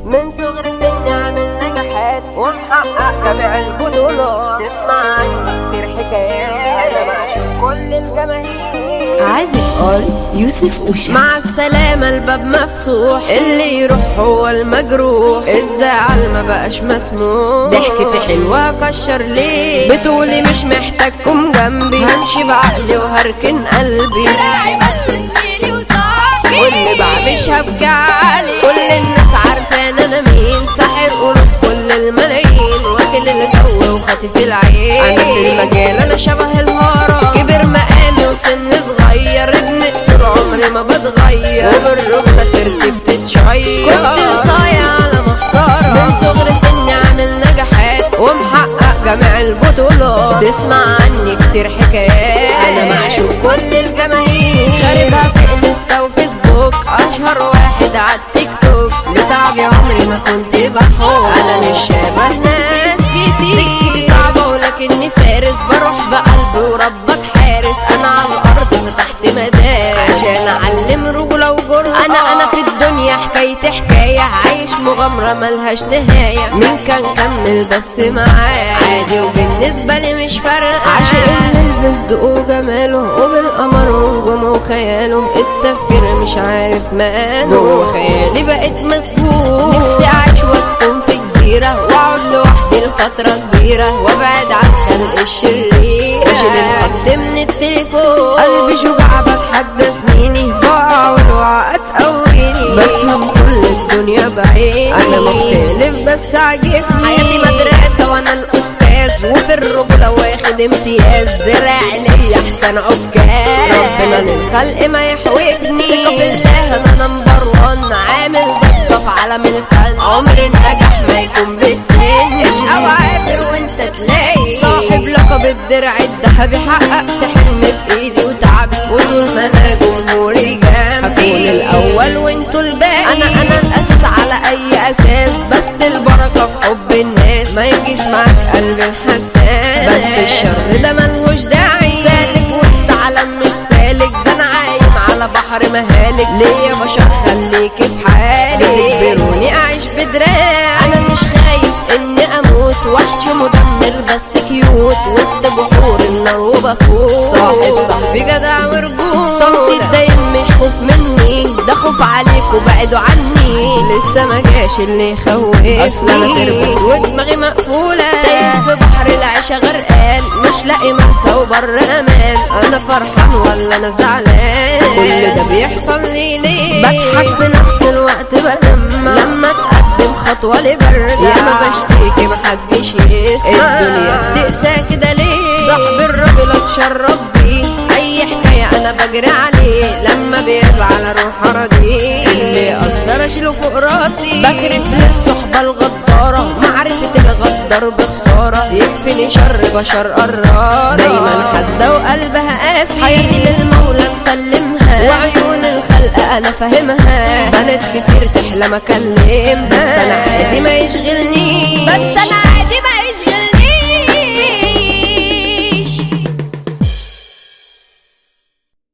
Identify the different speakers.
Speaker 1: من صغر سني عامل نجاحات ومحقق جميع البطولات تسمع عني كتير حكايات انا معشوق كل الجماهير
Speaker 2: عازف ار يوسف أوشا
Speaker 1: مع السلامة الباب مفتوح اللي يروح هو المجروح الزعل ما بقاش مسموح ضحكتي حلوة كشر ليه بتقولي مش محتاجكم جنبي همشي بعقلي وهركن قلبي واللي بعد مش هبكي عليه كل الناس عارفان انا مين ساحر قلوب كل الملايين واكل الجو وخاطف العين انا في المجال انا شبه الهرم كبر مقامي وسن صغير ابن طول عمري ما بتغير وبالرغم سيرتي بتتشير كنت صايع على محترم من صغر سني عامل نجاحات ومحقق جميع البطولات تسمع عني كتير حكايات انا معشوق كل الجماهير خاربها في انستا وفيسبوك اشهر واحد على التيك توك بتعبي عمري ما كنت بحوم انا مش شبه ناس كتير سكتي صعبة ولكني فارس بروح بقلبي وربك حارس انا على الارض فتحت مدارس عشان اعلم رجولة وجرأة انا انا في الدنيا حكايتي حكاية عايش مغامرة ملهاش نهاية مين كان كمل بس معايا عادي وبالنسبة لي مش فارقة عاشق البهد وجماله وبالقمر ونجومه وخياله التفكير مش عارف ماله جوه خيالي بقيت مسجون نفسي اعيش واسكن في جزيرة واقعد لوحدي لفترة كبيرة وابعد عن خلق الشرير اشيل الخط من التليفون قلبي شجاع بتحدى سنيني بقع والوعى تقويني بفهم كل الدنيا بعيني انا مختلف بس عاجبني حياتي مدرسة وانا الاستاذ وفي الرجولة واخد امتياز دراعي ليا احسن عكاز ربنا للخلق ما يحوجني ثقة بالله انا نمبر وان عامل ضجة في عالم الفن عمر النجاح ما يكون بالسن اشقى وعافر وانت تلاقي صاحب لقب الدرع الذهبي حققت حلم بايدي وتعبي وطول ما انا جمهوري جنبي هكون الاول وانتوا الباقي انا انا الاساس على اي اساس بس البركه في حب الناس ما يجيش معاك قلب الحساس بس الشر ده ملهوش داعي سالك وسط عالم مش سالك ده انا عايم على بحر مهالك ليه يا بشر خليكي في حالي بتجبروني اعيش بدراعي انا مش خايف اني اموت وحش مدمر بس كيوت وسط بحور النار وبفوت صاحب صاحبي جدع ورجول صوتي الدايم مش خوف مني ده خوف عليك وبعدوا عني لسه ما جاش اللي يخوفني اصل انا تربس ودماغي مقفوله تايه في بحر العيشه غرقان مش لاقي مرسى وبر امان انا فرحان ولا انا زعلان كل ده بيحصل لي ليه بضحك في نفس الوقت بلمع لما اتقدم خطوه لبرجع يا ما بشتكي محدش يسمع الدنيا بتقسى كده ليه صاحب الراجل اتشرف بيه اي حكايه انا بجري عليه لما بيزعل اروح اراضيه اللي اقدر اشيله فوق راسي بكرف للصحبه الغداره معرفه الغدار بخساره يكفيني شر بشر قرار دايما حاسده وقلبها قاسي حياتي للمولى مسلمها وعيون الخلق انا فاهمها بنات كتير تحلم اكلم بس انا عادي ما يشغلني بس انا